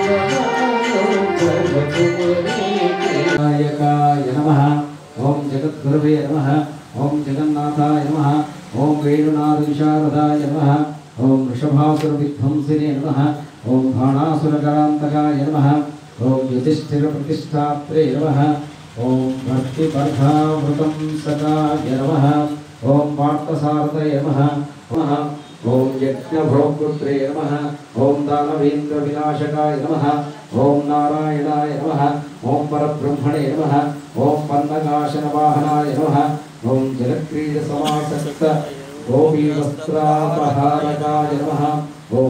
నాయకాయ నమ ఓం జగద్గురవే నమ ఓం జగన్నాథాయ నమ ఓం వేణునాథ విశారదాయ నమ ఓం వృషభాసుర విధ్వంసినే నమ ఓం బాణాసురకరాంతకాయ నమ ఓం యుధిష్ఠిర ప్రతిష్టాత్రే నమ ఓం భక్తిపర్ధామృతం సకాయ నమ ఓం పార్థసారథయ నమ నమ ఓం యజ్ఞభోక్తృత్రే నమ ఓం దానవేంద్ర వినాశకాయ నమ ఓం నారాయణాయ నమ ఓం పరబ్రహ్మణే నమ ఓం పన్నగాశన వాహనాయ నమ ఓం జలక్రీడ సమాసక్త గోపీ వస్త్రాపహారకాయ నమ ఓం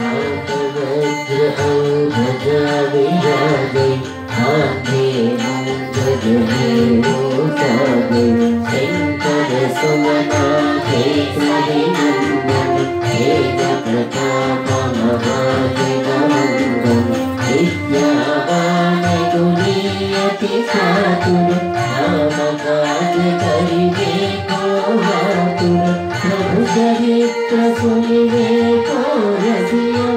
చరిత్ర సునివే కోరసియా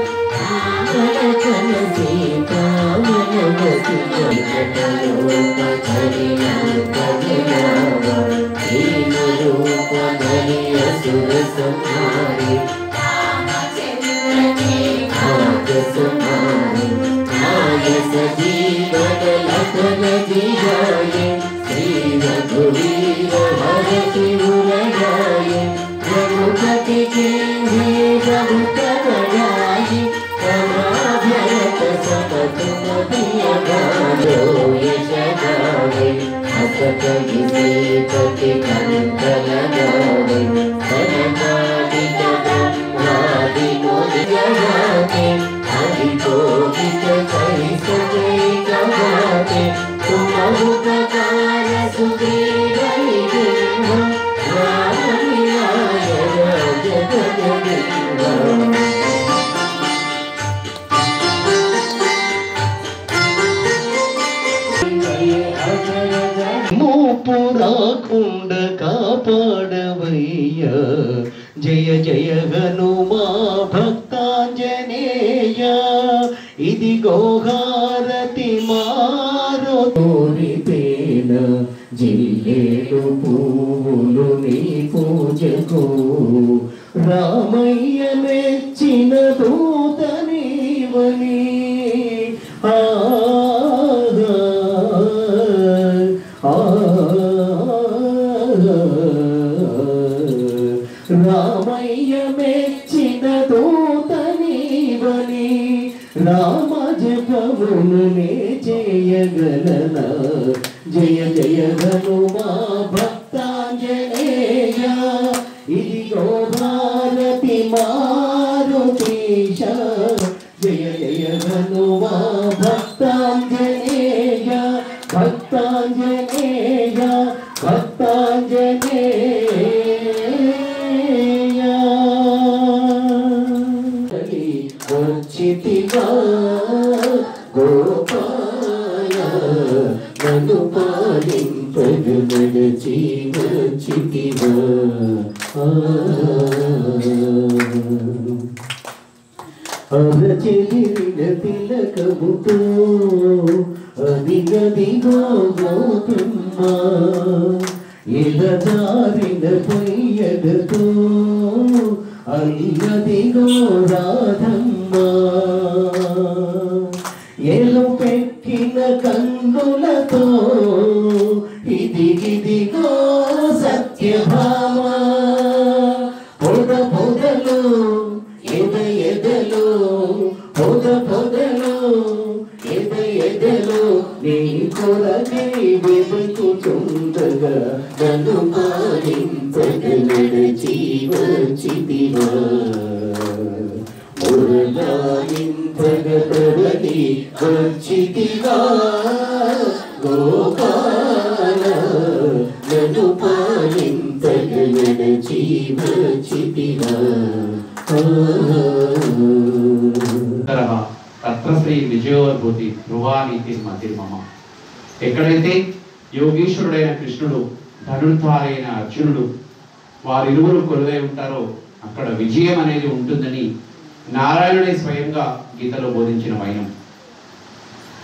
रघुपति के रघुपतराई भरत सपत मतिया गालो यशगावे हसत गिसे पति कंत लगावे सरनादि ब्रह्मादि मोदि जगाते हरि कोविद कहि सके जगाते तुम उपकार सुग्रीव राम मिलाय जगत మూపురాకుండ కాపాడవయ్య జయ జయ హనుమా భక్తాంజనేయ ఇది గోహారతి మారు తోరిపేన జిల్లేడు పువ్వులు నీ పూజకు రామయ్య మెచ్చిన దూత నీవని రామయ్య మెచ్చిన దూత నీవని రామ జపమును నే చేయగలన జయ జయ హనుమా భక్తాంజనేయ ఇదిగో భారతి మారుతీశ జయ జయ హనుమా భక్తాంజనేయ భక్తాంజనేయ భక్తాంజనేయ వచ్చితివా గోపాల నన్ను పాలింపడు నడచి వచ్చితివా అరచెలిన తిలకముతో అదిగదిగో గోపిమ్మ ఎదజారిన పొయ్యగతో అల్లదిగో రాధమ్మ ఎలు పెక్కిన కన్నులతో ఇదిగిదిగో సత్యభామ పొద పొదలు ఎద ఎదలు పొద పొదలు ఎద ఎదలు నీ కొరకై వెతుకుచుండగా నన్ను పాలింపగలడ జీవచితివా మురళాయింపగలడి వచ్చితివా గోపాల నన్ను పాలింపగలడ జీవచితివా తరహ తత్రశ్రీ విజయోద్భూతి ధ్రువానీతి మతిర్మమ ఎక్కడైతే యోగీశ్వరుడైన కృష్ణుడు ధనుర్ధారైన అర్జునుడు వారిరువురు కొలువై ఉంటారో అక్కడ విజయం అనేది ఉంటుందని నారాయణుడే స్వయంగా గీతలో బోధించిన వైనం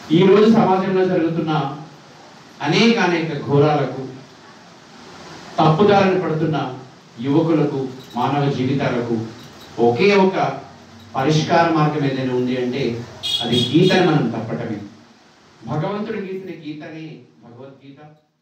ఈ రోజు సమాజంలో జరుగుతున్న అనేక అనేక ఘోరాలకు తప్పుదారిని పడుతున్న యువకులకు మానవ జీవితాలకు ఒకే ఒక పరిష్కార మార్గం ఏదైనా ఉంది అంటే అది గీతని మనం తప్పటమే భగవంతుడు గీసిన గీతని భగవద్గీత